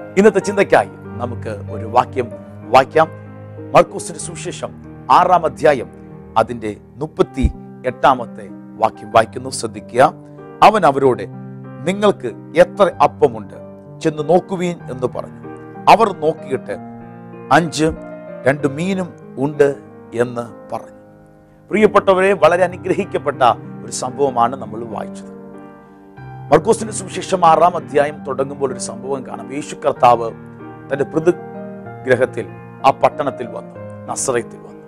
ഇന്നത്തെ ചിന്തയ്ക്കായി നമുക്ക് ഒരു വാക്യം വായിക്കാം മർക്കോസിന്റെ സുവിശേഷം ആറാം അധ്യായം അതിന്റെ മുപ്പത്തി എട്ടാമത്തെ വാക്യം വായിക്കുന്നു ശ്രദ്ധിക്കുക അവൻ അവരോട് നിങ്ങൾക്ക് എത്ര അപ്പമുണ്ട് ചെന്ന് നോക്കുവീൻ എന്ന് പറഞ്ഞു അവർ നോക്കിയിട്ട് അഞ്ച് രണ്ട് മീനും ഉണ്ട് എന്ന് പറഞ്ഞു പ്രിയപ്പെട്ടവരെ വളരെ അനുഗ്രഹിക്കപ്പെട്ട ഒരു സംഭവമാണ് നമ്മൾ വായിച്ചത് മർക്കോസിന്റെ സുവിശേഷം ആറാം അധ്യായം തുടങ്ങുമ്പോൾ ഒരു സംഭവം കാണാം യേശു കർത്താവ് തന്റെ പൃഥുഗ്രഹത്തിൽ ആ പട്ടണത്തിൽ വന്നു നസ്രയത്തിൽ വന്നു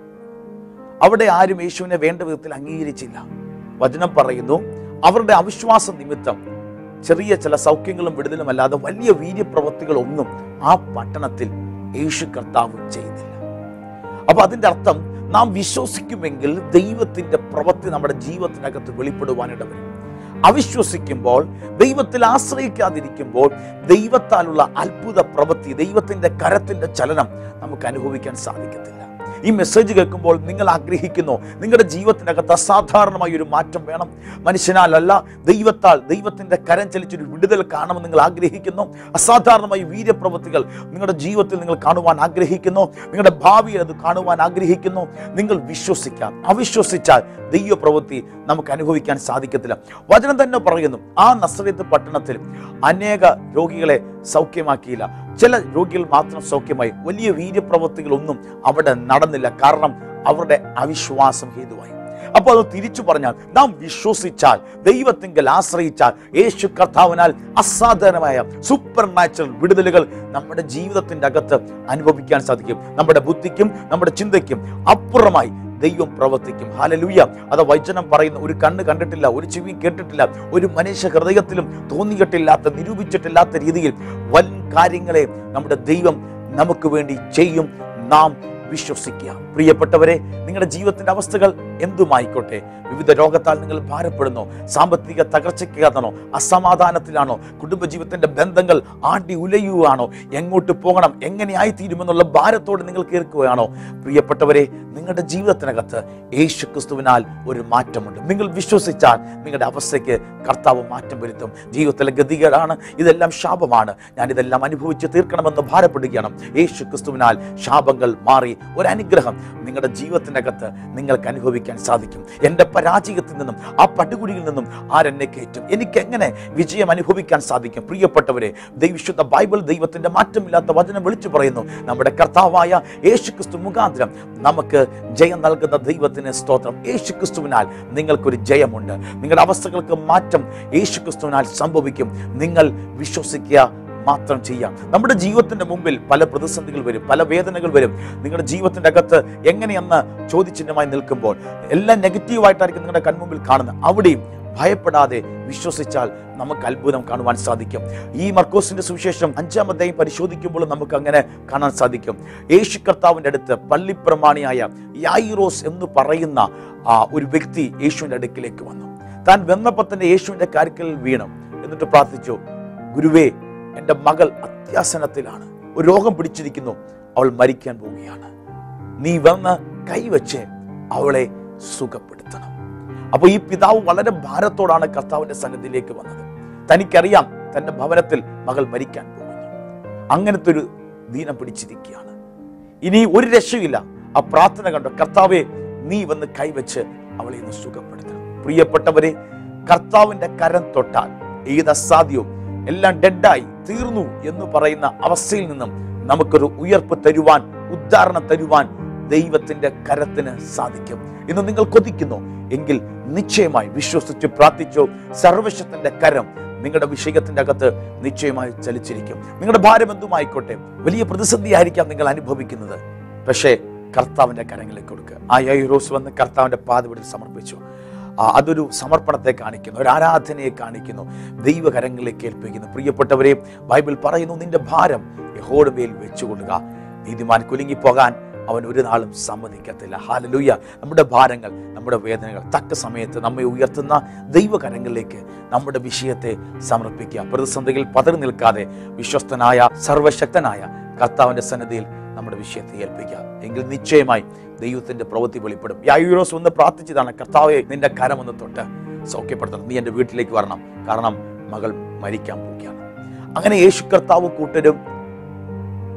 അവിടെ ആരും യേശുവിനെ വേണ്ട വിധത്തിൽ അംഗീകരിച്ചില്ല വചനം പറയുന്നു അവരുടെ അവിശ്വാസ നിമിത്തം ചെറിയ ചില സൗഖ്യങ്ങളും വിടുതലും അല്ലാതെ വലിയ വീര്യപ്രവൃത്തികളൊന്നും ആ പട്ടണത്തിൽ യേശു കർത്താവ് ചെയ്തില്ല അപ്പൊ അതിന്റെ അർത്ഥം നാം വിശ്വസിക്കുമെങ്കിൽ ദൈവത്തിന്റെ പ്രവൃത്തി നമ്മുടെ ജീവിതത്തിനകത്ത് വെളിപ്പെടുവാനിട വരും അവിശ്വസിക്കുമ്പോൾ ദൈവത്തിൽ ആശ്രയിക്കാതിരിക്കുമ്പോൾ ദൈവത്താലുള്ള അത്ഭുത പ്രവൃത്തി ദൈവത്തിന്റെ കരത്തിന്റെ ചലനം നമുക്ക് അനുഭവിക്കാൻ സാധിക്കത്തില്ല ഈ മെസ്സേജ് കേൾക്കുമ്പോൾ നിങ്ങൾ ആഗ്രഹിക്കുന്നു നിങ്ങളുടെ ജീവിതത്തിനകത്ത് അസാധാരണമായ ഒരു മാറ്റം വേണം മനുഷ്യനാലല്ല ദൈവത്താൽ ദൈവത്തിന്റെ കരം ചലിച്ചൊരു വിടുതൽ കാണുമെന്ന് നിങ്ങൾ ആഗ്രഹിക്കുന്നു അസാധാരണമായ വീര്യപ്രവൃത്തികൾ നിങ്ങളുടെ ജീവിതത്തിൽ നിങ്ങൾ കാണുവാൻ ആഗ്രഹിക്കുന്നു നിങ്ങളുടെ ഭാവിയിൽ അത് കാണുവാൻ ആഗ്രഹിക്കുന്നു നിങ്ങൾ വിശ്വസിക്കാം അവിശ്വസിച്ചാൽ ദൈവപ്രവൃത്തി നമുക്ക് അനുഭവിക്കാൻ സാധിക്കത്തില്ല വചനം തന്നെ പറയുന്നു ആ നസ്രത്ത് പട്ടണത്തിൽ അനേക രോഗികളെ സൗഖ്യമാക്കിയില്ല ചില രോഗികൾ മാത്രം സൗഖ്യമായി വലിയ വീര്യപ്രവൃത്തികളൊന്നും അവിടെ നടന്നില്ല കാരണം അവരുടെ അവിശ്വാസം ഹേതുവായി അപ്പോൾ അത് തിരിച്ചു പറഞ്ഞാൽ നാം വിശ്വസിച്ചാൽ ദൈവത്തിങ്കൽ ആശ്രയിച്ചാൽ യേശു കർത്താവിനാൽ അസാധാരണമായ സൂപ്പർ നാച്ചുറൽ വിടുതലുകൾ നമ്മുടെ ജീവിതത്തിന്റെ അകത്ത് അനുഭവിക്കാൻ സാധിക്കും നമ്മുടെ ബുദ്ധിക്കും നമ്മുടെ ചിന്തയ്ക്കും അപ്പുറമായി ദൈവം പ്രവർത്തിക്കും ഹാലലൂയ അത് വചനം പറയുന്ന ഒരു കണ്ണ് കണ്ടിട്ടില്ല ഒരു ചെവി കേട്ടിട്ടില്ല ഒരു മനുഷ്യ ഹൃദയത്തിലും തോന്നിയിട്ടില്ലാത്ത നിരൂപിച്ചിട്ടില്ലാത്ത രീതിയിൽ വൻ കാര്യങ്ങളെ നമ്മുടെ ദൈവം നമുക്ക് വേണ്ടി ചെയ്യും നാം വിശ്വസിക്കുക പ്രിയപ്പെട്ടവരെ നിങ്ങളുടെ ജീവിതത്തിന്റെ അവസ്ഥകൾ എന്തുമായിക്കോട്ടെ വിവിധ രോഗത്താൽ നിങ്ങൾ ഭാരപ്പെടുന്നോ സാമ്പത്തിക തകർച്ചയ്ക്കാണോ അസമാധാനത്തിലാണോ കുടുംബജീവിതത്തിന്റെ ബന്ധങ്ങൾ ആണ്ടി ഉലയുകയാണോ എങ്ങോട്ട് പോകണം എങ്ങനെയായി തീരുമെന്നുള്ള ഭാരത്തോട് നിങ്ങൾ കേൾക്കുകയാണോ പ്രിയപ്പെട്ടവരെ നിങ്ങളുടെ ജീവിതത്തിനകത്ത് യേശു ക്രിസ്തുവിനാൽ ഒരു മാറ്റമുണ്ട് നിങ്ങൾ വിശ്വസിച്ചാൽ നിങ്ങളുടെ അവസ്ഥയ്ക്ക് കർത്താവ് മാറ്റം വരുത്തും ജീവിതത്തിലെ ഗതികേടാണ് ഇതെല്ലാം ശാപമാണ് ഞാൻ ഇതെല്ലാം അനുഭവിച്ച് തീർക്കണമെന്ന് ഭാരപ്പെടുകയാണ് യേശു ക്രിസ്തുവിനാൽ ശാപങ്ങൾ മാറി ഒരു അനുഗ്രഹം നിങ്ങളുടെ ജീവിതത്തിനകത്ത് നിങ്ങൾക്ക് അനുഭവിക്കാൻ സാധിക്കും എൻ്റെ പരാജയത്തിൽ നിന്നും ആ പട്ടുകുടിയിൽ നിന്നും ആരെന്നെ കയറ്റും എനിക്ക് എങ്ങനെ വിജയം അനുഭവിക്കാൻ സാധിക്കും പ്രിയപ്പെട്ടവരെ ദൈവിശുദ്ധ ബൈബിൾ ദൈവത്തിന്റെ മാറ്റമില്ലാത്ത വചനം വിളിച്ചു പറയുന്നു നമ്മുടെ കർത്താവായ യേശു ക്രിസ്തു മുഖാന്തരം നമുക്ക് ജയം നൽകുന്ന ദൈവത്തിന് സ്തോത്രം യേശു ക്രിസ്തുവിനാൽ നിങ്ങൾക്കൊരു ജയമുണ്ട് നിങ്ങളുടെ അവസ്ഥകൾക്ക് മാറ്റം യേശു ക്രിസ്തുവിനാൽ സംഭവിക്കും നിങ്ങൾ വിശ്വസിക്കുക മാത്രം ചെയ്യാം നമ്മുടെ ജീവിതത്തിന്റെ മുമ്പിൽ പല പ്രതിസന്ധികൾ വരും പല വേദനകൾ വരും നിങ്ങളുടെ ജീവിതത്തിന്റെ അകത്ത് എങ്ങനെയെന്ന് ചോദ്യചിഹ്നമായി നിൽക്കുമ്പോൾ എല്ലാം നെഗറ്റീവായിട്ടായിരിക്കും നിങ്ങളുടെ കൺമുമ്പിൽ കാണുന്നത് അവിടെയും ഭയപ്പെടാതെ വിശ്വസിച്ചാൽ നമുക്ക് അത്ഭുതം കാണുവാൻ സാധിക്കും ഈ മർക്കോസിന്റെ സുവിശേഷം അഞ്ചാമത്തെയും പരിശോധിക്കുമ്പോൾ നമുക്ക് അങ്ങനെ കാണാൻ സാധിക്കും യേശു കർത്താവിന്റെ അടുത്ത് പള്ളിപ്രമാണിയായ യായിറോസ് എന്ന് പറയുന്ന ആ ഒരു വ്യക്തി യേശുവിന്റെ അടുക്കിലേക്ക് വന്നു താൻ വന്നപ്പോൾ തന്നെ യേശുവിന്റെ കാര്യത്തിൽ വീണു എന്നിട്ട് പ്രാർത്ഥിച്ചു ഗുരുവേ എൻ്റെ മകൾ അത്യാസനത്തിലാണ് ഒരു രോഗം പിടിച്ചിരിക്കുന്നു അവൾ മരിക്കാൻ പോവുകയാണ് നീ വന്ന് കൈവച്ച് അവളെ സുഖപ്പെടുത്തണം അപ്പോൾ ഈ പിതാവ് വളരെ ഭാരത്തോടാണ് കർത്താവിന്റെ സന്നിധിയിലേക്ക് വന്നത് തനിക്കറിയാം തന്റെ ഭവനത്തിൽ മകൾ മരിക്കാൻ പോകുന്നു അങ്ങനത്തെ ഒരു ദീനം പിടിച്ചിരിക്കുകയാണ് ഇനി ഒരു രക്ഷയില്ല ആ പ്രാർത്ഥന കണ്ടോ കർത്താവെ നീ വന്ന് കൈവച്ച് അവളെ ഒന്ന് സുഖപ്പെടുത്തണം പ്രിയപ്പെട്ടവരെ കർത്താവിന്റെ കരം തൊട്ടാൽ ഏത് അസാധ്യവും എല്ലാം ഡെഡായി തീർന്നു എന്ന് പറയുന്ന അവസ്ഥയിൽ നിന്നും നമുക്കൊരു ഉയർപ്പ് തരുവാൻ ഉദ്ധാരണം തരുവാൻ ദൈവത്തിന്റെ കരത്തിന് സാധിക്കും ഇന്ന് നിങ്ങൾ കൊതിക്കുന്നു എങ്കിൽ നിശ്ചയമായി വിശ്വസിച്ച് പ്രാർത്ഥിച്ചോ സർവശത്തിന്റെ കരം നിങ്ങളുടെ വിഷയത്തിന്റെ അകത്ത് നിശ്ചയമായി ചലിച്ചിരിക്കും നിങ്ങളുടെ ഭാരം എന്തുമായിക്കോട്ടെ വലിയ പ്രതിസന്ധിയായിരിക്കാം നിങ്ങൾ അനുഭവിക്കുന്നത് പക്ഷേ കർത്താവിന്റെ കരങ്ങളിലേക്ക് കൊടുക്കുക ആ യൈറോസ് വന്ന് കർത്താവിന്റെ പാതപിടിൽ സമർപ്പിച്ചു ആ, അതൊരു സമർപ്പണത്തെ കാണിക്കുന്നു ഒരു ആരാധനയെ കാണിക്കുന്നു ദൈവകരങ്ങളിലേക്ക് ഏൽപ്പിക്കുന്നു പ്രിയപ്പെട്ടവരെ ബൈബിൾ പറയുന്നു നിന്റെ ഭാരം യഹോയുടെ മേൽ വെച്ചുകൊള്ളുക നീതിമാൻ കുലുങ്ങിപ്പോകാൻ അവൻ ഒരു നാളും സമ്മതിക്കത്തില്ല ഹാലലൂയ നമ്മുടെ ഭാരങ്ങൾ നമ്മുടെ വേദനകൾ തക്ക സമയത്ത് നമ്മെ ഉയർത്തുന്ന ദൈവകരങ്ങളിലേക്ക് നമ്മുടെ വിഷയത്തെ സമർപ്പിക്കുക പ്രതിസന്ധികൾ പതറി നിൽക്കാതെ വിശ്വസ്തനായ സർവശക്തനായ കർത്താവിന്റെ സന്നിധിയിൽ നമ്മുടെ വിഷയത്തെ ഏൽപ്പിക്കുക എങ്കിൽ നിശ്ചയമായി ദൈവത്തിന്റെ പ്രവൃത്തി വെളിപ്പെടും യായൂരോസ് ഒന്ന് പ്രാർത്ഥിച്ചതാണ് കർത്താവെ നിന്റെ കരം ഒന്ന് തൊട്ട് സൗഖ്യപ്പെടുത്തണം നീ എൻ്റെ വീട്ടിലേക്ക് വരണം കാരണം മകൾ മരിക്കാൻ പോവുകയാണ് അങ്ങനെ യേശു കർത്താവ് കൂട്ടരും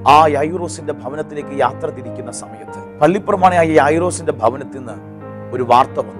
ആ യായിറോസിന്റെ ഭവനത്തിലേക്ക് യാത്ര തിരിക്കുന്ന സമയത്ത് പള്ളിപ്രമാണിയായ യായിറോസിന്റെ ഭവനത്തിൽ നിന്ന് ഒരു വാർത്ത വന്നു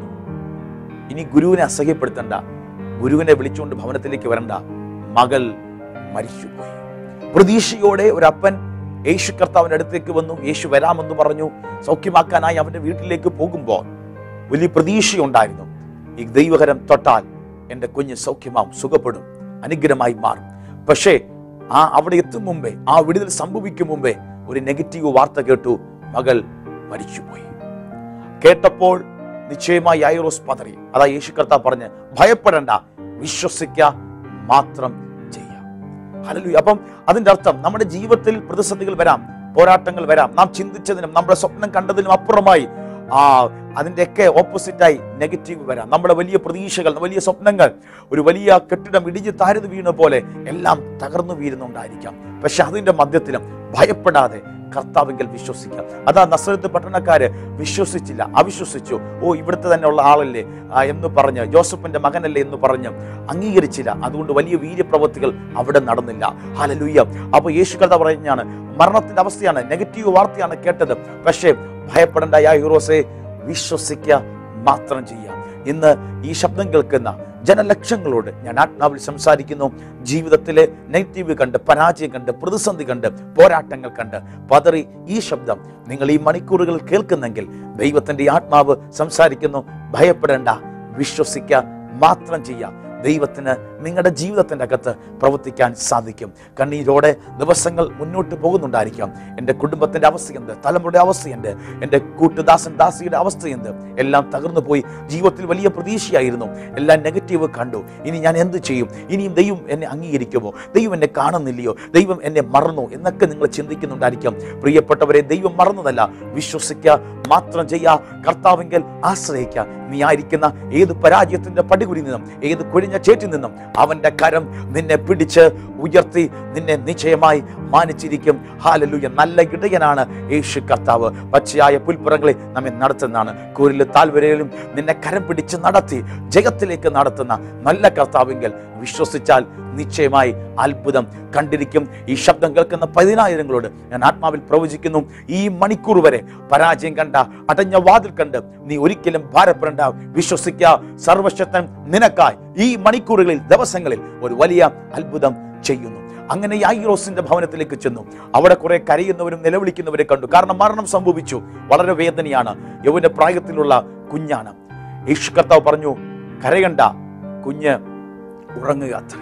ഇനി ഗുരുവിനെ അസഹ്യപ്പെടുത്തണ്ട ഗുരുവിനെ വിളിച്ചുകൊണ്ട് ഭവനത്തിലേക്ക് വരണ്ട മകൾ മരിച്ചുപോയി പ്രതീക്ഷയോടെ ഒരപ്പൻ യേശു കർത്താവിന്റെ അടുത്തേക്ക് വന്നു യേശു വരാമെന്ന് പറഞ്ഞു സൗഖ്യമാക്കാനായി അവന്റെ വീട്ടിലേക്ക് പോകുമ്പോൾ വലിയ പ്രതീക്ഷയുണ്ടായിരുന്നു ഈ ദൈവകരം തൊട്ടാൽ എൻ്റെ കുഞ്ഞ് സൗഖ്യമാവും സുഖപ്പെടും അനുഗ്രഹമായി മാറും പക്ഷേ ആ അവിടെ എത്തും മുമ്പേ ആ വിടുതൽ സംഭവിക്കും മുമ്പേ ഒരു നെഗറ്റീവ് വാർത്ത കേട്ടു മകൾ മരിച്ചുപോയി കേട്ടപ്പോൾ നിശ്ചയമായി ഐറോസ് പതറി അതാ യേശു കർത്താവ് പറഞ്ഞ് ഭയപ്പെടണ്ട വിശ്വസിക്ക മാത്രം ചെയ്യാം ഹല്ലേലൂയ അപ്പം അതിന്റെ അർത്ഥം നമ്മുടെ ജീവിതത്തിൽ പ്രതിസന്ധികൾ വരാം പോരാട്ടങ്ങൾ വരാം നാം ചിന്തിച്ചതിനും നമ്മുടെ സ്വപ്നം കണ്ടതിനും അപ്പുറമായി ആ അതിൻ്റെയൊക്കെ ഓപ്പോസിറ്റായി നെഗറ്റീവ് വരാം നമ്മുടെ വലിയ പ്രതീക്ഷകൾ വലിയ സ്വപ്നങ്ങൾ ഒരു വലിയ കെട്ടിടം ഇടിഞ്ഞ് താഴ്ന്നു വീണ പോലെ എല്ലാം തകർന്നു വീഴുന്നുണ്ടായിരിക്കാം പക്ഷെ അതിന്റെ മധ്യത്തിലും ഭയപ്പെടാതെ കർത്താവിങ്കൽ വിശ്വസിക്കാം അതാ നസ്രത്ത് പട്ടണക്കാര് വിശ്വസിച്ചില്ല അവിശ്വസിച്ചു ഓ ഇവിടുത്തെ തന്നെ ഉള്ള ആളല്ലേ ആ, എന്ന് പറഞ്ഞ് ജോസഫിന്റെ മകനല്ലേ എന്ന് പറഞ്ഞ് അംഗീകരിച്ചില്ല അതുകൊണ്ട് വലിയ വീര്യപ്രവൃത്തികൾ അവിടെ നടന്നില്ല ഹലലുയ്യ അപ്പൊ യേശു കഥ പറഞ്ഞാണ് മരണത്തിന്റെ അവസ്ഥയാണ് നെഗറ്റീവ് വാർത്തയാണ് കേട്ടത് പക്ഷേ ഭയപ്പെടേണ്ട യാ ഹീറോസെ വിശ്വസിക്കുക മാത്രം ചെയ്യാം ഇന്ന് ഈ ശബ്ദം കേൾക്കുന്ന ജനലക്ഷങ്ങളോട് ഞാൻ ആത്മാവിൽ സംസാരിക്കുന്നു ജീവിതത്തിലെ നെഗറ്റീവ് കണ്ട് പരാജയം കണ്ട് പ്രതിസന്ധി കണ്ട് പോരാട്ടങ്ങൾ കണ്ട് പതറി ഈ ശബ്ദം നിങ്ങൾ ഈ മണിക്കൂറുകൾ കേൾക്കുന്നെങ്കിൽ ദൈവത്തിന്റെ ആത്മാവ് സംസാരിക്കുന്നു ഭയപ്പെടേണ്ട വിശ്വസിക്കുക മാത്രം ചെയ്യാം ദൈവത്തിന് നിങ്ങളുടെ ജീവിതത്തിൻ്റെ അകത്ത് പ്രവർത്തിക്കാൻ സാധിക്കും കണ്ണീരോടെ ദിവസങ്ങൾ മുന്നോട്ട് പോകുന്നുണ്ടായിരിക്കാം എൻ്റെ കുടുംബത്തിൻ്റെ അവസ്ഥയുണ്ട് തലമുറയുടെ അവസ്ഥയുണ്ട് എൻ്റെ കൂട്ടുദാസൻ ദാസിയുടെ അവസ്ഥയുണ്ട് എല്ലാം തകർന്നു പോയി ജീവിതത്തിൽ വലിയ പ്രതീക്ഷയായിരുന്നു എല്ലാം നെഗറ്റീവ് കണ്ടു ഇനി ഞാൻ എന്ത് ചെയ്യും ഇനിയും ദൈവം എന്നെ അംഗീകരിക്കുമോ ദൈവം എന്നെ കാണുന്നില്ലയോ ദൈവം എന്നെ മറന്നു എന്നൊക്കെ നിങ്ങൾ ചിന്തിക്കുന്നുണ്ടായിരിക്കാം പ്രിയപ്പെട്ടവരെ ദൈവം മറന്നതല്ല വിശ്വസിക്കുക മാത്രം ചെയ്യുക കർത്താവെങ്കിൽ ആശ്രയിക്കുക നീ ആയിരിക്കുന്ന ഏത് പരാജയത്തിന്റെ പടികുടി നിന്നും ഏത് കൊഴിഞ്ഞ ചേറ്റിൽ നിന്നും അവന്റെ കരം നിന്നെ പിടിച്ച് ഉയർത്തി നിന്നെ നിശ്ചയമായി മാനിച്ചിരിക്കും ഹാലലുയ നല്ല ഇടയനാണ് യേശു കർത്താവ് പച്ചയായ പുൽപ്പുറങ്ങളെ നമ്മെ നടത്തുന്നതാണ് കൂരിലും താൽവരയിലും നിന്നെ കരം പിടിച്ച് നടത്തി ജയത്തിലേക്ക് നടത്തുന്ന നല്ല കർത്താവെങ്കിൽ വിശ്വസിച്ചാൽ നിശ്ചയമായി അത്ഭുതം കണ്ടിരിക്കും ഈ ശബ്ദം കേൾക്കുന്ന പതിനായിരങ്ങളോട് ഞാൻ ആത്മാവിൽ പ്രവചിക്കുന്നു ഈ മണിക്കൂർ വരെ പരാജയം കണ്ട അടഞ്ഞ വാതിൽ കണ്ട് നീ ഒരിക്കലും ഭാരപ്പെടേണ്ട വിശ്വസിക്കുക സർവശക്തൻ നിനക്കായി ഈ മണിക്കൂറുകളിൽ ദിവസങ്ങളിൽ ഒരു വലിയ അത്ഭുതം ചെയ്യുന്നു അങ്ങനെ യായിറോസിന്റെ ഭവനത്തിലേക്ക് ചെന്നു അവിടെ കുറെ കരയുന്നവരും നിലവിളിക്കുന്നവരെ കണ്ടു കാരണം മരണം സംഭവിച്ചു വളരെ വേദനയാണ് യൗവന പ്രായത്തിലുള്ള കുഞ്ഞാണ് യേശു കർത്താവ് പറഞ്ഞു കരയണ്ട കുഞ്ഞ് ഉറങ്ങുക അത്രേ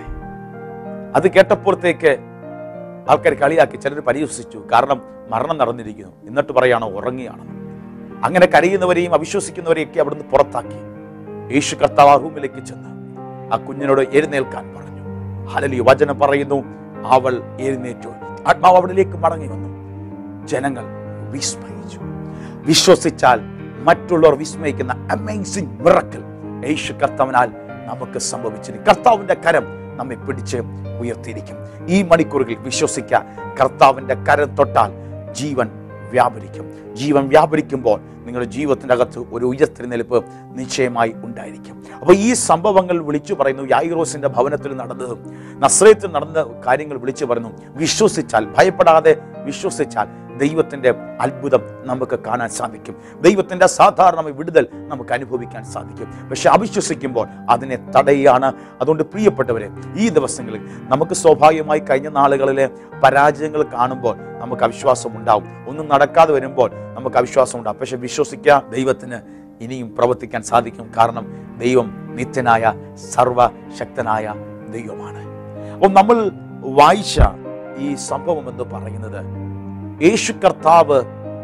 അത് കേട്ടപ്പോഴത്തേക്ക് ആൾക്കാർ കളിയാക്കി ചിലർ പരിഹസിച്ചു കാരണം മരണം നടന്നിരിക്കുന്നു എന്നിട്ട് പറയാണ് ഉറങ്ങിയാണ് അങ്ങനെ കരയുന്നവരെയും അവിശ്വസിക്കുന്നവരെയും ഒക്കെ അവിടുന്ന് പുറത്താക്കി യേശു കർത്താവ് ആ റൂമിലേക്ക് ചെന്ന് ആ കുഞ്ഞിനോട് എഴുന്നേൽക്കാൻ പറഞ്ഞു ഹലലി വചനം പറയുന്നു അവൾ എഴുന്നേറ്റു ആത്മാവ് അവിടേക്ക് മടങ്ങി വന്നു ജനങ്ങൾ വിസ്മയിച്ചു വിശ്വസിച്ചാൽ മറ്റുള്ളവർ വിസ്മയിക്കുന്ന അമേസിംഗ് മിറക്കൽ യേശു കർത്താവിനാൽ നമുക്ക് സംഭവിച്ചിരിക്കും കർത്താവിന്റെ കരം നമ്മെ പിടിച്ച് ഉയർത്തിയിരിക്കും ഈ മണിക്കൂറുകളിൽ വിശ്വസിക്കുക കർത്താവിന്റെ കരം തൊട്ടാൽ ജീവൻ വ്യാപരിക്കും ജീവൻ വ്യാപരിക്കുമ്പോൾ നിങ്ങളുടെ ജീവിതത്തിൻ്റെ അകത്ത് ഒരു ഉയർത്തെഴുന്നേൽപ്പ് നിശ്ചയമായി ഉണ്ടായിരിക്കും അപ്പോൾ ഈ സംഭവങ്ങൾ വിളിച്ചു പറയുന്നു യായിറോസിന്റെ ഭവനത്തിൽ നടന്നതും നസ്രയത്തിൽ നടന്ന കാര്യങ്ങൾ വിളിച്ചു പറയുന്നു വിശ്വസിച്ചാൽ ഭയപ്പെടാതെ വിശ്വസിച്ചാൽ ദൈവത്തിന്റെ അത്ഭുതം നമുക്ക് കാണാൻ സാധിക്കും ദൈവത്തിന്റെ സാധാരണ വിടുതൽ നമുക്ക് അനുഭവിക്കാൻ സാധിക്കും പക്ഷെ അവിശ്വസിക്കുമ്പോൾ അതിനെ തടയാണ് അതുകൊണ്ട് പ്രിയപ്പെട്ടവരെ ഈ ദിവസങ്ങളിൽ നമുക്ക് സ്വാഭാവികമായി കഴിഞ്ഞ നാളുകളിലെ പരാജയങ്ങൾ കാണുമ്പോൾ നമുക്ക് അവിശ്വാസം ഉണ്ടാവും ഒന്നും നടക്കാതെ വരുമ്പോൾ നമുക്ക് അവിശ്വാസം ഉണ്ടാവും പക്ഷെ വിശ്വസിക്കുക ദൈവത്തിന് ഇനിയും പ്രവർത്തിക്കാൻ സാധിക്കും കാരണം ദൈവം നിത്യനായ സർവശക്തനായ ദൈവമാണ് അപ്പോൾ നമ്മൾ വായിച്ച ഈ സംഭവം എന്ന് പറയുന്നത് യേശു കർത്താവ്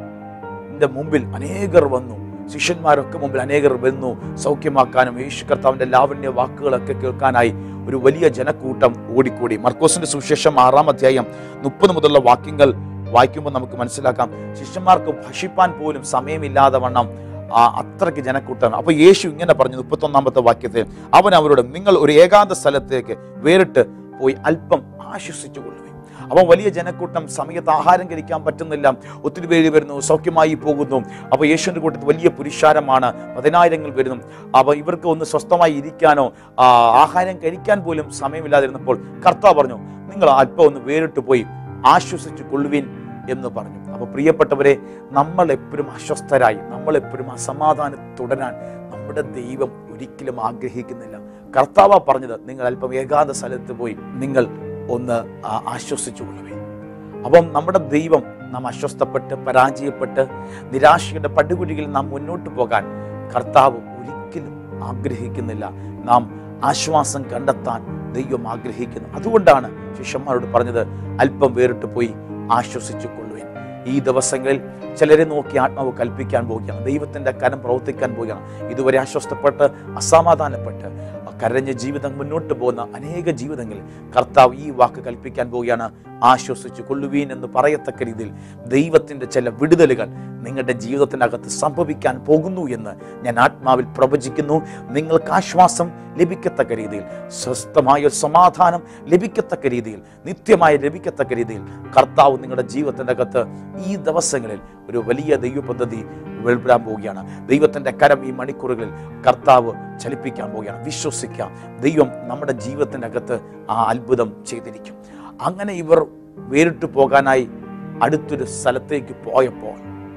മുമ്പിൽ അനേകർ വന്നു ശിഷ്യന്മാരൊക്കെ മുമ്പിൽ അനേകർ വന്നു സൗഖ്യമാക്കാനും യേശു കർത്താവിന്റെ ലാവണ്യ വാക്കുകളൊക്കെ കേൾക്കാനായി ഒരു വലിയ ജനക്കൂട്ടം ഓടിക്കൂടി മർക്കോസിന്റെ സുവിശേഷം ആറാം അധ്യായം മുപ്പത് മുതലുള്ള വാക്യങ്ങൾ വായിക്കുമ്പോൾ നമുക്ക് മനസ്സിലാക്കാം ശിഷ്യന്മാർക്ക് ഭക്ഷിപ്പാൻ പോലും സമയമില്ലാതെ വണ്ണം ആ അത്രയ്ക്ക് ജനക്കൂട്ടം അപ്പൊ യേശു ഇങ്ങനെ പറഞ്ഞു മുപ്പത്തൊന്നാമത്തെ വാക്യത്തിൽ അവൻ അവരോട് നിങ്ങൾ ഒരു ഏകാന്ത സ്ഥലത്തേക്ക് വേറിട്ട് പോയി അല്പം ആശ്വസിച്ചു കൊള്ളുവേ അപ്പം വലിയ ജനക്കൂട്ടം സമയത്ത് ആഹാരം കഴിക്കാൻ പറ്റുന്നില്ല ഒത്തിരി പേര് വരുന്നു സൗഖ്യമായി പോകുന്നു അപ്പോൾ യേശുവിൻ്റെ കൂട്ടത്തിൽ വലിയ പുരുഷാരമാണ് പതിനായിരങ്ങൾ വരുന്നു അപ്പോൾ ഇവർക്ക് ഒന്ന് സ്വസ്ഥമായി ഇരിക്കാനോ ആ, ആഹാരം കഴിക്കാൻ പോലും സമയമില്ലാതിരുന്നപ്പോൾ കർത്താവ് പറഞ്ഞു നിങ്ങൾ അല്പം ഒന്ന് വേറിട്ട് പോയി ആശ്വസിച്ചു കൊള്ളുവിൻ എന്ന് പറഞ്ഞു അപ്പോൾ പ്രിയപ്പെട്ടവരെ നമ്മൾ എപ്പോഴും അസ്വസ്ഥരായി നമ്മൾ എപ്പോഴും അസമാധാനം തുടരാൻ നമ്മുടെ ദൈവം ഒരിക്കലും ആഗ്രഹിക്കുന്നില്ല കർത്താവ പറഞ്ഞത് നിങ്ങൾ അല്പം ഏകാന്ത സ്ഥലത്ത് പോയി നിങ്ങൾ ഒന്ന് ആ- ആശ്വസിച്ചു കൊള്ളുവേ അപ്പം നമ്മുടെ ദൈവം നാം അസ്വസ്ഥപ്പെട്ട് പരാജയപ്പെട്ട് നിരാശയുടെ പടുകുഴിയിൽ നാം മുന്നോട്ട് പോകാൻ കർത്താവ് ഒരിക്കലും ആഗ്രഹിക്കുന്നില്ല നാം ആശ്വാസം കണ്ടെത്താൻ ദൈവം ആഗ്രഹിക്കുന്നു അതുകൊണ്ടാണ് ശിഷ്യന്മാരോട് പറഞ്ഞത് അല്പം വേറിട്ട് പോയി ആശ്വസിച്ചു കൊള്ളുവേൻ ഈ ദിവസങ്ങളിൽ ചിലരെ നോക്കി ആത്മാവ് കൽപ്പിക്കാൻ പോവുകയാണ് ദൈവത്തിന്റെ കരം പ്രവർത്തിക്കാൻ പോവുകയാണ് ഇതുവരെ അസ്വസ്ഥപ്പെട്ട് അസമാധാനപ്പെട്ട് കരഞ്ഞ ജീവിതം മുന്നോട്ട് പോകുന്ന അനേക ജീവിതങ്ങളിൽ കർത്താവ് ഈ വാക്ക് കൽപ്പിക്കാൻ പോവുകയാണ് ആശ്വസിച്ചു കൊള്ളുവീൻ എന്ന് പറയത്തക്ക രീതിയിൽ ദൈവത്തിന്റെ ചില വിടുതലുകൾ നിങ്ങളുടെ ജീവിതത്തിനകത്ത് സംഭവിക്കാൻ പോകുന്നു എന്ന് ഞാൻ ആത്മാവിൽ പ്രവചിക്കുന്നു നിങ്ങൾക്ക് ആശ്വാസം ലഭിക്കത്തക്ക രീതിയിൽ സ്വസ്ഥമായ ഒരു സമാധാനം ലഭിക്കത്തക്ക രീതിയിൽ നിത്യമായി ലഭിക്കത്തക്ക രീതിയിൽ കർത്താവ് നിങ്ങളുടെ ജീവിതത്തിൻ്റെ അകത്ത് ഈ ദിവസങ്ങളിൽ ഒരു വലിയ ദൈവ പദ്ധതി വെളിപ്പെടാൻ പോവുകയാണ് ദൈവത്തിൻ്റെ കരം ഈ മണിക്കൂറുകളിൽ കർത്താവ് ചലിപ്പിക്കാൻ പോവുകയാണ് വിശ്വസിക്കാം ദൈവം നമ്മുടെ ജീവിതത്തിൻ്റെ അകത്ത് ആ അത്ഭുതം ചെയ്തിരിക്കും അങ്ങനെ ഇവർ വേറിട്ട് പോകാനായി അടുത്തൊരു സ്ഥലത്തേക്ക് പോയപ്പോൾ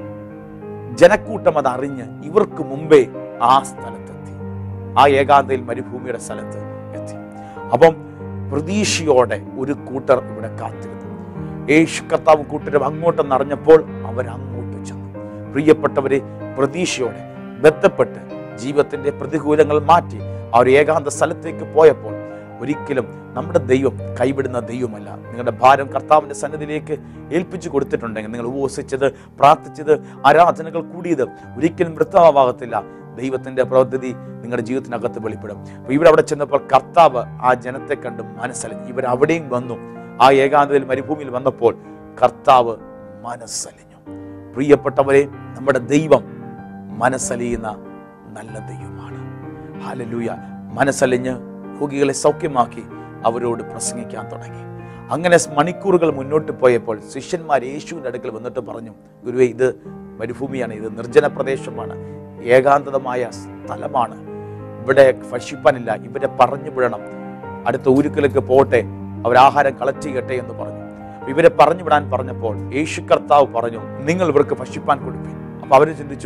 ജനക്കൂട്ടം അത് അറിഞ്ഞ് ഇവർക്ക് മുമ്പേ ആ സ്ഥലത്തെത്തി ആ ഏകാന്തയിൽ മരുഭൂമിയുടെ സ്ഥലത്ത് എത്തി അപ്പം പ്രതീക്ഷയോടെ ഒരു കൂട്ടർ ഇവിടെ കാത്തിരുന്നു യേശു കർത്താവ് കൂട്ടരും അങ്ങോട്ട് നിറഞ്ഞപ്പോൾ അവർ അങ്ങോട്ട് ചെന്നു പ്രിയപ്പെട്ടവരെ പ്രതീക്ഷയോടെ ബന്ധപ്പെട്ട് ജീവിതത്തിന്റെ പ്രതികൂലങ്ങൾ മാറ്റി ആ ഒരു ഏകാന്ത സ്ഥലത്തേക്ക് പോയപ്പോൾ ഒരിക്കലും നമ്മുടെ ദൈവം കൈവിടുന്ന ദൈവമല്ല നിങ്ങളുടെ ഭാരം കർത്താവിന്റെ സന്നിധിയിലേക്ക് ഏൽപ്പിച്ചു കൊടുത്തിട്ടുണ്ടെങ്കിൽ നിങ്ങൾ ഉപവസിച്ചത് പ്രാർത്ഥിച്ചത് ആരാധനകൾ കൂടിയത് ഒരിക്കലും വൃത്തമാകത്തില്ല ദൈവത്തിന്റെ പ്രവൃത്തി നിങ്ങളുടെ ജീവിതത്തിനകത്ത് വെളിപ്പെടും അപ്പൊ ഇവിടെ അവിടെ ചെന്നപ്പോൾ കർത്താവ് ആ ജനത്തെ കണ്ട് മനസ്സലിഞ്ഞു ഇവർ അവിടെയും വന്നു ആ ഏകാന്തയിൽ മരുഭൂമിയിൽ വന്നപ്പോൾ കർത്താവ് മനസ്സലിഞ്ഞു പ്രിയപ്പെട്ടവരെ നമ്മുടെ ദൈവം മനസ്സലിയുന്ന നല്ല ദൈവമാണ് ഹാലലൂയ മനസ്സലിഞ്ഞ് രോഗികളെ സൗഖ്യമാക്കി അവരോട് പ്രസംഗിക്കാൻ തുടങ്ങി അങ്ങനെ മണിക്കൂറുകൾ മുന്നോട്ട് പോയപ്പോൾ ശിഷ്യന്മാർ യേശുവിൻ്റെ അടുക്കൽ വന്നിട്ട് പറഞ്ഞു ഗുരുവേ ഇത് മരുഭൂമിയാണ് ഇത് നിർജ്ജന പ്രദേശമാണ് ഏകാന്തതമായ സ്ഥലമാണ് ഇവിടെ ഭക്ഷിപ്പാനില്ല ഇവരെ പറഞ്ഞു വിടണം അടുത്ത ഊരുക്കലേക്ക് പോട്ടെ അവർ ആഹാരം കളക്ട് ചെയ്യട്ടെ എന്ന് പറഞ്ഞു അപ്പൊ ഇവരെ പറഞ്ഞു വിടാൻ പറഞ്ഞപ്പോൾ യേശു കർത്താവ് പറഞ്ഞു നിങ്ങൾ ഇവർക്ക് ഭക്ഷിപ്പാൻ കൊടുപ്പീൻ അപ്പൊ അവര് ചിന്തിച്ചു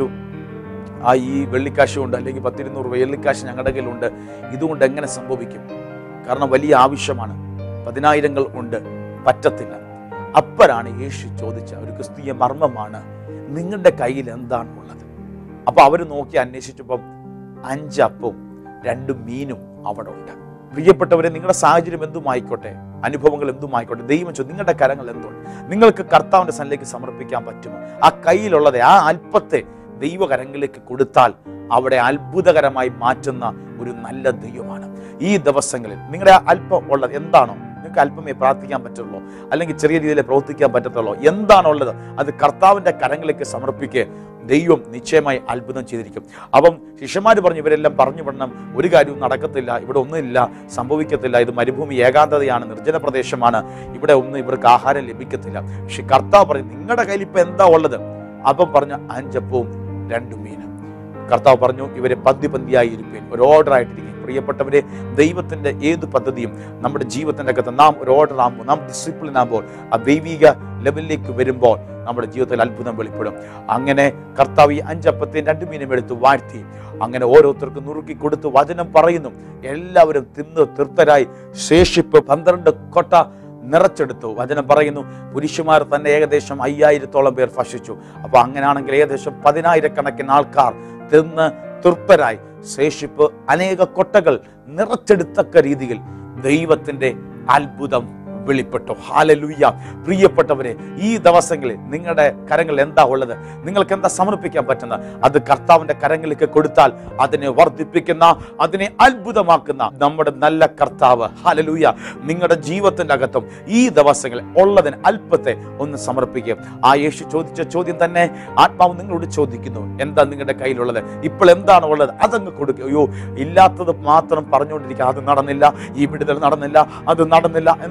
ആ ഈ വെള്ളിക്കാശ് കൊണ്ട് അല്ലെങ്കിൽ പത്തിരുന്നൂറ് വെള്ളിക്കാശ് ഞങ്ങളുടെ കയ്യിലുണ്ട് ഇതുകൊണ്ട് എങ്ങനെ സംഭവിക്കും കാരണം വലിയ ആവശ്യമാണ് പതിനായിരങ്ങൾ ഉണ്ട് പറ്റത്തില്ല അപ്പരാണ് യേശു ചോദിച്ച ഒരു ക്രിസ്തീയ മർമ്മമാണ് നിങ്ങളുടെ കയ്യിൽ എന്താണ് ഉള്ളത് അപ്പൊ അവർ നോക്കി അന്വേഷിച്ചപ്പം അഞ്ചപ്പവും രണ്ട് മീനും അവിടെ ഉണ്ട് പ്രിയപ്പെട്ടവരെ നിങ്ങളുടെ സാഹചര്യം എന്തുമായിക്കോട്ടെ അനുഭവങ്ങൾ എന്തുമായിക്കോട്ടെ ദൈവം ചോ നിങ്ങളുടെ കരങ്ങൾ എന്തുണ്ട് നിങ്ങൾക്ക് കർത്താവിന്റെ സന്നിലേക്ക് സമർപ്പിക്കാൻ പറ്റുമോ ആ കയ്യിലുള്ളത് ആ അല്പത്തെ ദൈവകരങ്ങളിലേക്ക് കൊടുത്താൽ അവിടെ അത്ഭുതകരമായി മാറ്റുന്ന ഒരു നല്ല ദൈവമാണ് ഈ ദിവസങ്ങളിൽ നിങ്ങളുടെ ആ അല്പം ഉള്ളത് എന്താണോ നിങ്ങൾക്ക് അല്പമേ പ്രാർത്ഥിക്കാൻ പറ്റുള്ളൂ അല്ലെങ്കിൽ ചെറിയ രീതിയിൽ പ്രവർത്തിക്കാൻ പറ്റത്തുള്ളൂ എന്താണുള്ളത് അത് കർത്താവിന്റെ കരങ്ങളിലേക്ക് സമർപ്പിക്കുക ദൈവം നിശ്ചയമായി അത്ഭുതം ചെയ്തിരിക്കും അപ്പം ശിഷ്യന്മാർ പറഞ്ഞു ഇവരെല്ലാം പറഞ്ഞു വിടണം ഒരു കാര്യവും നടക്കത്തില്ല ഇവിടെ ഒന്നുമില്ല സംഭവിക്കത്തില്ല ഇത് മരുഭൂമി ഏകാന്തതയാണ് നിർജ്ജന പ്രദേശമാണ് ഇവിടെ ഒന്നും ഇവർക്ക് ആഹാരം ലഭിക്കത്തില്ല പക്ഷെ കർത്താവ് പറഞ്ഞു നിങ്ങളുടെ കയ്യിൽ ഇപ്പൊ എന്താ ഉള്ളത് അപ്പം പറഞ്ഞു അഞ്ചപ്പവും രണ്ടു മീനും കർത്താവ് പറഞ്ഞു ഇവരെ പന്തി പന്തിയായി ഇരിപ്പേൻ ഒരു ഓർഡർ ആയിട്ടിരിക്കും പ്രിയപ്പെട്ടവരെ ദൈവത്തിന്റെ ഏത് പദ്ധതിയും നമ്മുടെ ജീവിതത്തിന്റെ അകത്ത് നാം ഒരു ഓർഡർ ആകുമ്പോൾ നാം ഡിസിപ്ലിൻ ആകുമ്പോൾ ആ ദൈവിക ലെവലിലേക്ക് വരുമ്പോൾ നമ്മുടെ ജീവിതത്തിൽ അത്ഭുതം വെളിപ്പെടും അങ്ങനെ കർത്താവ് ഈ അഞ്ചപ്പത്തെയും രണ്ടു മീനും എടുത്ത് വാഴ്ത്തി അങ്ങനെ ഓരോരുത്തർക്കും നുറുക്കി കൊടുത്ത് വചനം പറയുന്നു എല്ലാവരും തിന്ന് തൃപ്തരായി ശേഷിപ്പ് പന്ത്രണ്ട് കൊട്ട നിറച്ചെടുത്തു വചനം പറയുന്നു പുരുഷന്മാർ തന്നെ ഏകദേശം അയ്യായിരത്തോളം പേർ ഭക്ഷിച്ചു അപ്പൊ അങ്ങനെയാണെങ്കിൽ ഏകദേശം പതിനായിരക്കണക്കിന് ആൾക്കാർ തിന്ന് തൃപ്തരായി ശേഷിപ്പ് അനേക കൊട്ടകൾ നിറച്ചെടുത്തക്ക രീതിയിൽ ദൈവത്തിന്റെ അത്ഭുതം വെളിപ്പെട്ടു ഹാലലുയ്യ പ്രിയപ്പെട്ടവരെ ഈ ദിവസങ്ങളിൽ നിങ്ങളുടെ കരങ്ങളിൽ എന്താ ഉള്ളത് നിങ്ങൾക്ക് എന്താ സമർപ്പിക്കാൻ പറ്റുന്ന അത് കർത്താവിന്റെ കരങ്ങളിലേക്ക് കൊടുത്താൽ അതിനെ വർദ്ധിപ്പിക്കുന്ന അതിനെ അത്ഭുതമാക്കുന്ന നമ്മുടെ നല്ല കർത്താവ് ഹാലലൂയ നിങ്ങളുടെ ജീവിതത്തിന്റെ അകത്തും ഈ ദിവസങ്ങളിൽ ഉള്ളതിന് അല്പത്തെ ഒന്ന് സമർപ്പിക്കുക ആ യേശു ചോദിച്ച ചോദ്യം തന്നെ ആത്മാവ് നിങ്ങളോട് ചോദിക്കുന്നു എന്താ നിങ്ങളുടെ കയ്യിലുള്ളത് ഇപ്പോൾ എന്താണ് ഉള്ളത് അതങ്ങ് കൊടുക്കുക അയ്യോ ഇല്ലാത്തത് മാത്രം പറഞ്ഞുകൊണ്ടിരിക്കുക അത് നടന്നില്ല ഈ വിടുതൽ നടന്നില്ല അത് നടന്നില്ല എന്ന് പറയാതെ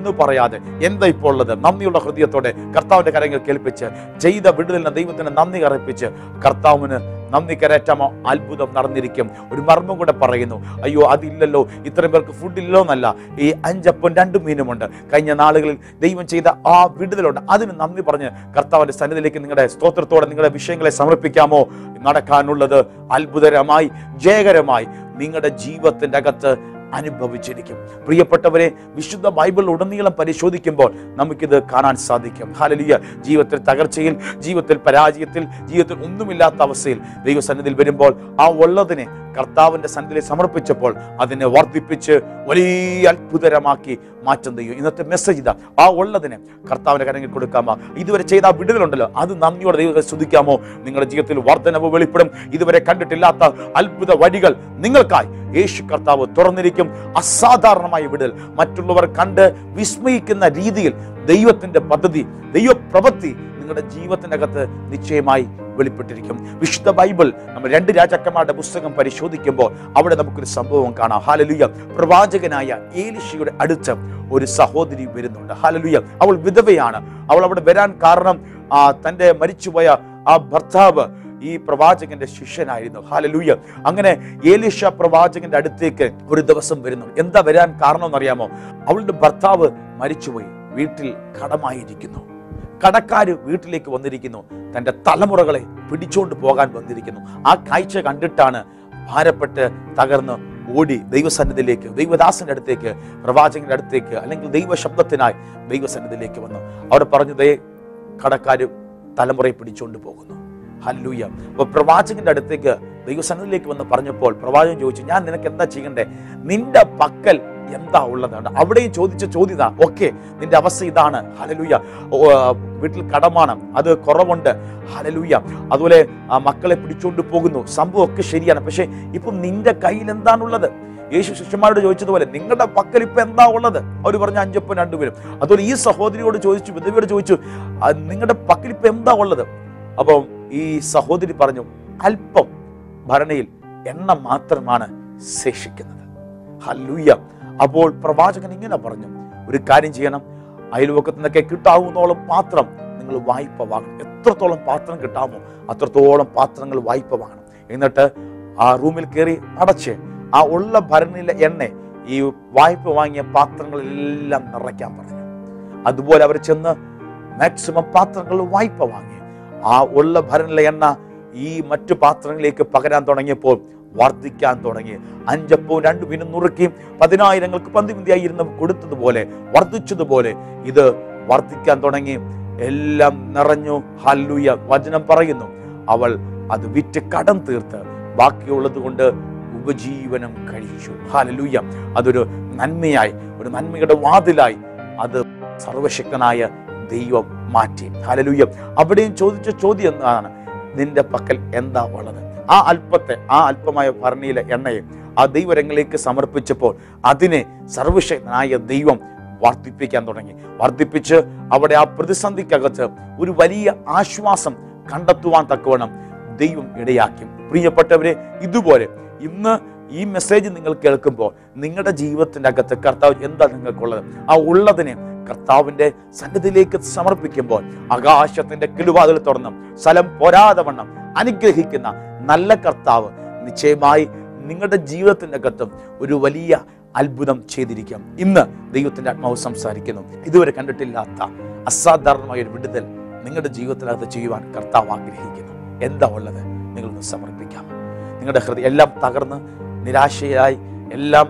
പറയാതെ എന്താ ഇപ്പോൾ ഉള്ളത് നന്ദിയുള്ള ഹൃദയത്തോടെ കർത്താവിന്റെ കരങ്ങൾ കേൾപ്പിച്ച് ചെയ്ത വിടുതലിന് ദൈവത്തിന് നന്ദി കറപ്പിച്ച് കർത്താവിന് നന്ദി കരേറ്റാമോ അത്ഭുതം നടന്നിരിക്കും ഒരു മർമ്മം കൂടെ പറയുന്നു അയ്യോ അതില്ലല്ലോ ഇത്രയും പേർക്ക് ഫുഡ് ഇല്ലല്ലോ എന്നല്ല ഈ അഞ്ചപ്പം രണ്ട് മീനുമുണ്ട് കഴിഞ്ഞ നാളുകളിൽ ദൈവം ചെയ്ത ആ വിടുതലുണ്ട് അതിന് നന്ദി പറഞ്ഞ് കർത്താവിന്റെ സന്നിധിയിലേക്ക് നിങ്ങളുടെ സ്തോത്രത്തോടെ നിങ്ങളുടെ വിഷയങ്ങളെ സമർപ്പിക്കാമോ നടക്കാനുള്ളത് അത്ഭുതകരമായി ജയകരമായി നിങ്ങളുടെ ജീവിതത്തിന്റെ അകത്ത് അനുഭവിച്ചിരിക്കും പ്രിയപ്പെട്ടവരെ വിശുദ്ധ ബൈബിൾ ഉടനീളം പരിശോധിക്കുമ്പോൾ നമുക്കിത് കാണാൻ സാധിക്കും ഹാലലിയ ജീവിതത്തിൽ തകർച്ചയിൽ ജീവിതത്തിൽ പരാജയത്തിൽ ജീവിതത്തിൽ ഒന്നുമില്ലാത്ത അവസ്ഥയിൽ ദൈവസന്നിധിയിൽ വരുമ്പോൾ ആ ഉള്ളതിനെ കർത്താവിന്റെ സന്നിധിയിൽ സമർപ്പിച്ചപ്പോൾ അതിനെ വർദ്ധിപ്പിച്ച് വലിയ അത്ഭുതകരമാക്കി മാറ്റം ചെയ്യും ഇന്നത്തെ മെസ്സേജ് ഇതാ ആ ഉള്ളതിനെ കർത്താവിന്റെ കരങ്ങളിൽ കൊടുക്കാമോ ഇതുവരെ ചെയ്ത ആ വിടുതലുണ്ടല്ലോ അത് നന്ദിയോടെ ദൈവത്തെ സ്തുതിക്കാമോ നിങ്ങളുടെ ജീവിതത്തിൽ വർധനവ് വെളിപ്പെടും ഇതുവരെ കണ്ടിട്ടില്ലാത്ത അത്ഭുത വഴികൾ നിങ്ങൾക്കായി യേശു കർത്താവ് തുറന്നിരിക്കും അസാധാരണമായ വിടൽ മറ്റുള്ളവർ കണ്ട് വിസ്മയിക്കുന്ന രീതിയിൽ ദൈവത്തിന്റെ പദ്ധതി ദൈവപ്രവൃത്തി നിങ്ങളുടെ ജീവിതത്തിന്റെ അകത്ത് നിശ്ചയമായി വെളിപ്പെട്ടിരിക്കും വിശുദ്ധ ബൈബിൾ നമ്മൾ രണ്ട് രാജാക്കന്മാരുടെ പുസ്തകം പരിശോധിക്കുമ്പോൾ അവിടെ നമുക്കൊരു സംഭവം കാണാം ഹാലലുയ പ്രവാചകനായ ഏലിഷയുടെ അടുത്ത് ഒരു സഹോദരി വരുന്നുണ്ട് ഹാലലുയ അവൾ വിധവയാണ് അവൾ അവിടെ വരാൻ കാരണം ആ തൻ്റെ മരിച്ചുപോയ ആ ഭർത്താവ് ഈ പ്രവാചകന്റെ ശിഷ്യനായിരുന്നു ഹാലലൂയ അങ്ങനെ ഏലിഷ പ്രവാചകന്റെ അടുത്തേക്ക് ഒരു ദിവസം വരുന്നു എന്താ വരാൻ കാരണം എന്നറിയാമോ അവളുടെ ഭർത്താവ് മരിച്ചുപോയി വീട്ടിൽ കടമായിരിക്കുന്നു കടക്കാര് വീട്ടിലേക്ക് വന്നിരിക്കുന്നു തന്റെ തലമുറകളെ പിടിച്ചോണ്ട് പോകാൻ വന്നിരിക്കുന്നു ആ കാഴ്ച കണ്ടിട്ടാണ് ഭാരപ്പെട്ട് തകർന്ന് ഓടി ദൈവസന്നിധിയിലേക്ക് ദൈവദാസന്റെ അടുത്തേക്ക് പ്രവാചകന്റെ അടുത്തേക്ക് അല്ലെങ്കിൽ ദൈവശബ്ദത്തിനായി ദൈവസന്നിധിയിലേക്ക് വന്നു അവിടെ പറഞ്ഞു ദേ കടക്കാര് തലമുറയെ പിടിച്ചോണ്ട് പോകുന്നു ഹല്ലൂയ അപ്പൊ പ്രവാചകന്റെ അടുത്തേക്ക് ദൈവസന്നിധിയിലേക്ക് വന്ന് പറഞ്ഞപ്പോൾ പ്രവാചകൻ ചോദിച്ചു ഞാൻ നിനക്ക് എന്താ ചെയ്യണ്ടേ നിന്റെ പക്കൽ എന്താ ഉള്ളതാണ് അവിടെയും ചോദിച്ച ചോദ്യത ഓക്കെ നിന്റെ അവസ്ഥ ഇതാണ് ഹലലൂയ ഓ, ആ, വീട്ടിൽ കടമാണ് അത് കുറവുണ്ട് ഹലലൂയ അതുപോലെ ആ, മക്കളെ പിടിച്ചുകൊണ്ട് പോകുന്നു സംഭവം ഒക്കെ ശരിയാണ് പക്ഷെ ഇപ്പൊ നിന്റെ കയ്യിൽ എന്താണുള്ളത് യേശു ശിഷ്യന്മാരോട് ചോദിച്ചതുപോലെ നിങ്ങളുടെ പക്കൽ ഇപ്പൊ എന്താ ഉള്ളത് അവർ പറഞ്ഞു അഞ്ചപ്പം രണ്ടുപേരും അതുപോലെ ഈ സഹോദരിയോട് ചോദിച്ചു വിധവയോട് ചോദിച്ചു "ആ, നിങ്ങളുടെ പക്കൽ ഇപ്പൊ എന്താ ഉള്ളത് അപ്പം ഈ സഹോദരി പറഞ്ഞു അല്പം ഭരണയിൽ എണ്ണ മാത്രമാണ് ശേഷിക്കുന്നത് ഹല്ലൂയ അപ്പോൾ പ്രവാചകൻ ഇങ്ങനെ പറഞ്ഞു ഒരു കാര്യം ചെയ്യണം അയൽവക്കത്തു നിന്നൊക്കെ കിട്ടാവുന്നോളം പാത്രം നിങ്ങൾ വായ്പ വാങ്ങണം എത്രത്തോളം പാത്രം കിട്ടാമോ അത്രത്തോളം പാത്രങ്ങൾ വായ്പ വാങ്ങണം എന്നിട്ട് ആ റൂമിൽ കയറി അടച്ച് ആ ഉള്ള ഭരണിയിലെ എണ്ണ ഈ വായ്പ വാങ്ങിയ പാത്രങ്ങളെല്ലാം നിറയ്ക്കാൻ പറഞ്ഞു അതുപോലെ അവർ ചെന്ന് മാക്സിമം പാത്രങ്ങൾ വായ്പ വാങ്ങി ആ ഉള്ള ഭരണിലെ എണ്ണ ഈ മറ്റു പാത്രങ്ങളിലേക്ക് പകരാൻ തുടങ്ങിയപ്പോൾ വർദ്ധിക്കാൻ തുടങ്ങി അഞ്ചപ്പവും രണ്ടു മീനും നുറുക്കി പതിനായിരങ്ങൾക്ക് പന്തിമന്തിയായി ഇരുന്ന് കൊടുത്തതുപോലെ വർദ്ധിച്ചതുപോലെ ഇത് വർദ്ധിക്കാൻ തുടങ്ങി എല്ലാം നിറഞ്ഞു ഹല്ലുയ വചനം പറയുന്നു അവൾ അത് വിറ്റ് കടം തീർത്ത് ബാക്കിയുള്ളത് കൊണ്ട് ഉപജീവനം കഴിച്ചു ഹാലലൂയ അതൊരു നന്മയായി ഒരു നന്മയുടെ വാതിലായി അത് സർവശക്തനായ ദൈവം മാറ്റി ഹാലലൂയ അവിടെയും ചോദിച്ച ചോദ്യം എന്താണ് നിന്റെ പക്കൽ എന്താ ഉള്ളത് ആ അല്പത്തെ ആ അല്പമായ ഭരണിയിലെ എണ്ണയെ ആ ദൈവരങ്ങളിലേക്ക് സമർപ്പിച്ചപ്പോൾ അതിനെ സർവശക്തനായ ദൈവം വർദ്ധിപ്പിക്കാൻ തുടങ്ങി വർദ്ധിപ്പിച്ച് അവിടെ ആ പ്രതിസന്ധിക്കകത്ത് ഒരു വലിയ ആശ്വാസം കണ്ടെത്തുവാൻ തക്കവണ്ണം ദൈവം ഇടയാക്കി പ്രിയപ്പെട്ടവരെ ഇതുപോലെ ഇന്ന് ഈ മെസ്സേജ് നിങ്ങൾ കേൾക്കുമ്പോൾ നിങ്ങളുടെ ജീവിതത്തിൻ്റെ അകത്ത് കർത്താവ് എന്താ നിങ്ങൾക്കുള്ളത് ആ ഉള്ളതിനെ കർത്താവിന്റെ സന്നിധിയിലേക്ക് സമർപ്പിക്കുമ്പോൾ ആകാശത്തിന്റെ കിളുവാതിൽ തുറന്നും സ്ഥലം പോരാതെ വണ്ണം അനുഗ്രഹിക്കുന്ന നല്ല കർത്താവ് നിശ്ചയമായി നിങ്ങളുടെ ജീവിതത്തിൻ്റെ അകത്തും ഒരു വലിയ അത്ഭുതം ചെയ്തിരിക്കാം ഇന്ന് ദൈവത്തിന്റെ ആത്മാവ് സംസാരിക്കുന്നു ഇതുവരെ കണ്ടിട്ടില്ലാത്ത അസാധാരണമായ ഒരു വിടുതൽ നിങ്ങളുടെ ജീവിതത്തിനകത്ത് ചെയ്യുവാൻ കർത്താവ് ആഗ്രഹിക്കുന്നു എന്താ ഉള്ളത് നിങ്ങളൊന്ന് സമർപ്പിക്കാം നിങ്ങളുടെ ഹൃദയം എല്ലാം തകർന്ന് നിരാശയായി എല്ലാം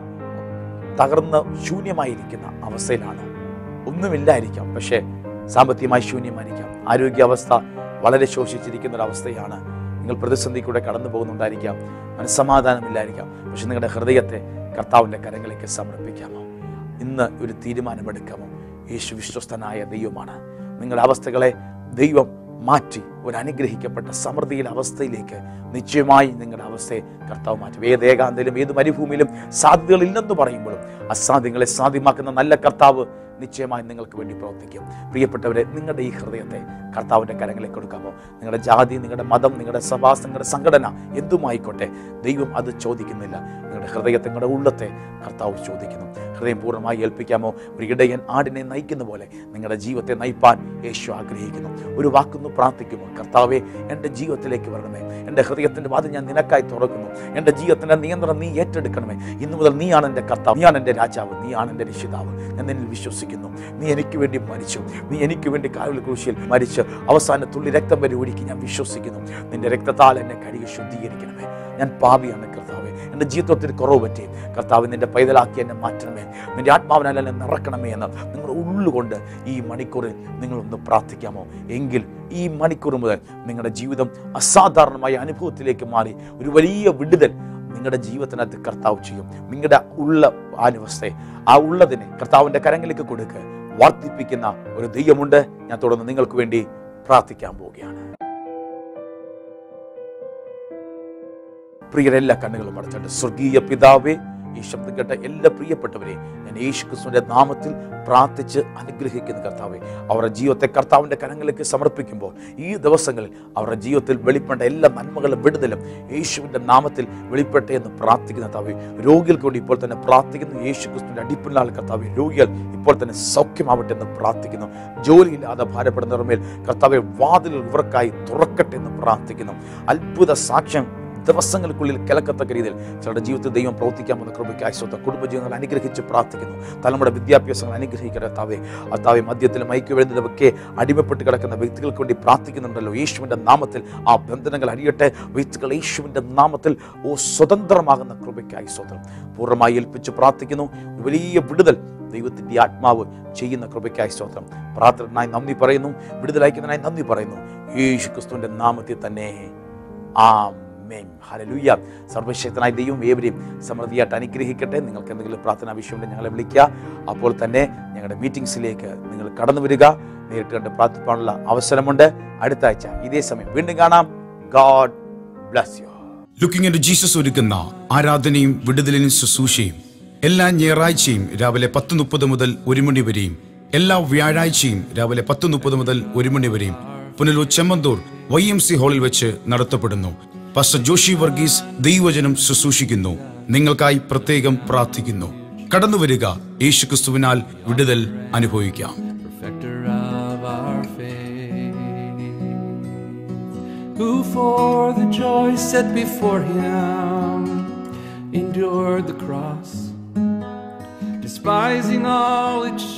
തകർന്ന് ശൂന്യമായിരിക്കുന്ന അവസ്ഥയിലാണ് ഒന്നുമില്ലായിരിക്കാം പക്ഷേ സാമ്പത്തികമായി ശൂന്യമായിരിക്കാം ആരോഗ്യാവസ്ഥ വളരെ ശോഷിച്ചിരിക്കുന്ന ഒരു അവസ്ഥയാണ് നിങ്ങൾ പ്രതിസന്ധി കൂടെ കടന്നു പോകുന്നുണ്ടായിരിക്കാം മനസ്സമാധാനമില്ലായിരിക്കാം പക്ഷെ നിങ്ങളുടെ ഹൃദയത്തെ കർത്താവിൻ്റെ കരങ്ങളിലേക്ക് സമർപ്പിക്കാമോ ഇന്ന് ഒരു തീരുമാനമെടുക്കാമോ യേശു വിശ്വസ്തനായ ദൈവമാണ് നിങ്ങളുടെ അവസ്ഥകളെ ദൈവം മാറ്റി ഒരു അനുഗ്രഹിക്കപ്പെട്ട സമൃദ്ധിയിലെ അവസ്ഥയിലേക്ക് നിശ്ചയമായി നിങ്ങളുടെ അവസ്ഥയെ കർത്താവ് മാറ്റും ഏത് ഏകാന്തയിലും ഏത് മരുഭൂമിയിലും സാധ്യതകളില്ലെന്ന് പറയുമ്പോഴും അസാധ്യങ്ങളെ സാധ്യമാക്കുന്ന നല്ല കർത്താവ് നിശ്ചയമായി നിങ്ങൾക്ക് വേണ്ടി പ്രവർത്തിക്കും പ്രിയപ്പെട്ടവരെ നിങ്ങളുടെ ഈ ഹൃദയത്തെ കർത്താവിൻ്റെ കരങ്ങളിൽ കൊടുക്കാമോ നിങ്ങളുടെ ജാതി നിങ്ങളുടെ മതം നിങ്ങളുടെ സഭ നിങ്ങളുടെ സംഘടന എന്തുമായിക്കോട്ടെ ദൈവം അത് ചോദിക്കുന്നില്ല നിങ്ങളുടെ ഹൃദയത്തെ നിങ്ങളുടെ ഉള്ളത്തെ കർത്താവ് ചോദിക്കുന്നു ഹൃദയം പൂർണ്ണമായി ഏൽപ്പിക്കാമോ ഒരു ഇടയൻ ആടിനെ നയിക്കുന്ന പോലെ നിങ്ങളുടെ ജീവിതത്തെ നയിപ്പാൻ യേശു ആഗ്രഹിക്കുന്നു ഒരു വാക്കൊന്ന് പ്രാർത്ഥിക്കുമോ കർത്താവെ എൻ്റെ ജീവിതത്തിലേക്ക് വരണമേ എൻ്റെ ഹൃദയത്തിൻ്റെ വാതിൽ ഞാൻ നിനക്കായി തുറക്കുന്നു എൻ്റെ ജീവിതത്തിൻ്റെ നിയന്ത്രണം നീ ഏറ്റെടുക്കണമേ ഇന്നു മുതൽ നീയാണ് എൻ്റെ കർത്താവ് നീയാണ് എൻ്റെ രാജാവ് നീയാണ് എൻ്റെ രക്ഷിതാവ് ഞാൻ നിന്നിൽ വിശ്വസിക്കുന്നു നീ എനിക്ക് വേണ്ടി മരിച്ചു നീ എനിക്ക് വേണ്ടി കാവൽ ക്രൂശിയിൽ മരിച്ച് അവസാന തുള്ളി രക്തം വരെ ഒഴുക്കി ഞാൻ വിശ്വസിക്കുന്നു നിന്റെ രക്തത്താൽ എന്നെ കഴുകി ശുദ്ധീകരിക്കണമേ ഞാൻ പാപിയാണ് കർത്താവെ എൻ്റെ ജീവിതത്തിൽ കുറവ് പറ്റി കർത്താവ് നിന്റെ പൈതലാക്കി എന്നെ മാറ്റണമേ നിന്റെ ആത്മാവിനാൽ എന്നെ നിറക്കണമേ എന്ന് നിങ്ങളുടെ ഉള്ളുകൊണ്ട് ഈ മണിക്കൂറിൽ നിങ്ങളൊന്ന് പ്രാർത്ഥിക്കാമോ എങ്കിൽ ഈ മണിക്കൂർ മുതൽ നിങ്ങളുടെ ജീവിതം അസാധാരണമായ അനുഭവത്തിലേക്ക് മാറി ഒരു വലിയ വിടുതൽ നിങ്ങളുടെ ജീവിതത്തിനകത്ത് കർത്താവ് ചെയ്യും നിങ്ങളുടെ ഉള്ള ആനുവസ്ഥയെ ആ ഉള്ളതിനെ കർത്താവിൻ്റെ കരങ്ങളിലേക്ക് കൊടുക്കുക വർദ്ധിപ്പിക്കുന്ന ഒരു ദൈവമുണ്ട് ഞാൻ തുടർന്ന് നിങ്ങൾക്ക് വേണ്ടി പ്രാർത്ഥിക്കാൻ പോവുകയാണ് പ്രിയരെല്ലാ കണ്ണുകളും അടച്ചിട്ട് സ്വർഗീയ പിതാവേ ഈ ശബ്ദം കേട്ട എല്ലാ പ്രിയപ്പെട്ടവരെയും ഞാൻ യേശു ക്രിസ്തുവിന്റെ നാമത്തിൽ പ്രാർത്ഥിച്ച് അനുഗ്രഹിക്കുന്ന കർത്താവെ അവരുടെ ജീവിതത്തെ കർത്താവിന്റെ കരങ്ങളിലേക്ക് സമർപ്പിക്കുമ്പോൾ ഈ ദിവസങ്ങളിൽ അവരുടെ ജീവിതത്തിൽ വെളിപ്പെട്ട എല്ലാ നന്മകളും വിടുതലും യേശുവിന്റെ നാമത്തിൽ വെളിപ്പെട്ടെ എന്ന് പ്രാർത്ഥിക്കുന്ന കർത്താവെ രോഗികൾക്ക് വേണ്ടി ഇപ്പോൾ തന്നെ പ്രാർത്ഥിക്കുന്നു യേശു ക്രിസ്തുവിന്റെ അടിപ്പില്ലാൽ കർത്താവെ രോഗികൾ ഇപ്പോൾ തന്നെ സൗഖ്യമാവട്ടെ എന്ന് പ്രാർത്ഥിക്കുന്നു ജോലിയില്ലാതെ ഭാരപ്പെടുന്നവർ മേൽ കർത്താവെ വാതിലുകൾ ഇവർക്കായി തുറക്കട്ടെ എന്ന് പ്രാർത്ഥിക്കുന്നു അത്ഭുത സാക്ഷ്യം ദിവസങ്ങൾക്കുള്ളിൽ കിളക്കത്തക്ക രീതിയിൽ ചിലരുടെ ജീവിതത്തിൽ ദൈവം പ്രവർത്തിക്കാൻ പോകുന്ന കൃപയ്ക്കായി സ്വന്തം കുടുംബജീവങ്ങൾ അനുഗ്രഹിച്ച് പ്രാർത്ഥിക്കുന്നു തലമുറ വിദ്യാഭ്യാസങ്ങൾ അനുഗ്രഹിക്കട്ടെ താവേ അത്താവെ മദ്യത്തിലും ഐക്യവേദനൊക്കെ അടിമപ്പെട്ട് കിടക്കുന്ന വ്യക്തികൾക്ക് വേണ്ടി പ്രാർത്ഥിക്കുന്നുണ്ടല്ലോ യേശുവിൻ്റെ നാമത്തിൽ ആ ബന്ധനങ്ങൾ അഴിയട്ടെ വ്യക്തികൾ യേശുവിൻ്റെ നാമത്തിൽ ഓ സ്വതന്ത്രമാകുന്ന കൃപയ്ക്കായി സ്വതന്ത്രം പൂർണ്ണമായി ഏൽപ്പിച്ച് പ്രാർത്ഥിക്കുന്നു വലിയ വിടുതൽ ദൈവത്തിൻ്റെ ആത്മാവ് ചെയ്യുന്ന കൃപയ്ക്കായി സ്തോത്രം പ്രാർത്ഥനായി നന്ദി പറയുന്നു വിടുതലയക്കുന്നതിനായി നന്ദി പറയുന്നു യേശു ക്രിസ്തുവിൻ്റെ നാമത്തിൽ തന്നെ ആ മേം ഹലലുയ്യ സർവശക്തനായ ദൈവം ഏവരെയും സമൃദ്ധിയായിട്ട് അനുഗ്രഹിക്കട്ടെ നിങ്ങൾക്ക് എന്തെങ്കിലും പ്രാർത്ഥനാ വിഷയമുണ്ടെങ്കിൽ ഞങ്ങളെ വിളിക്കുക അപ്പോൾ തന്നെ ഞങ്ങളുടെ മീറ്റിംഗ്സിലേക്ക് നിങ്ങൾ കടന്നു വരിക നേരിട്ട് കണ്ട് പ്രാർത്ഥിക്കാനുള്ള അവസരമുണ്ട് അടുത്ത ആഴ്ച ഇതേ സമയം വീണ്ടും കാണാം God bless you looking in Jesus ഒരുക്കുന്ന ആരാധനയും വിടുതലിനും ശുശ്രൂഷയും എല്ലാ ഞായറാഴ്ചയും രാവിലെ പത്ത് മുപ്പത് മുതൽ ഒരു മണി വരെയും എല്ലാ വ്യാഴാഴ്ചയും രാവിലെ പത്ത് മുപ്പത് മുതൽ ഒരു മണി വരെയും Punalur Chemmanthur Y M C ഹാളിൽ വെച്ച് നടത്തപ്പെടുന്നു പാസ്റ്റർ ജോഷി വർഗീസ് ദൈവവചനം ശുശ്രൂഷിക്കുന്നു നിങ്ങൾക്കായി പ്രത്യേകം പ്രാർത്ഥിക്കുന്നു കടന്നുവരിക യേശു ക്രിസ്തുവിനാൽ വിടുതൽ അനുഭവിക്കാം perfecter of our faith, who for the joy set before him endured the cross, despising all its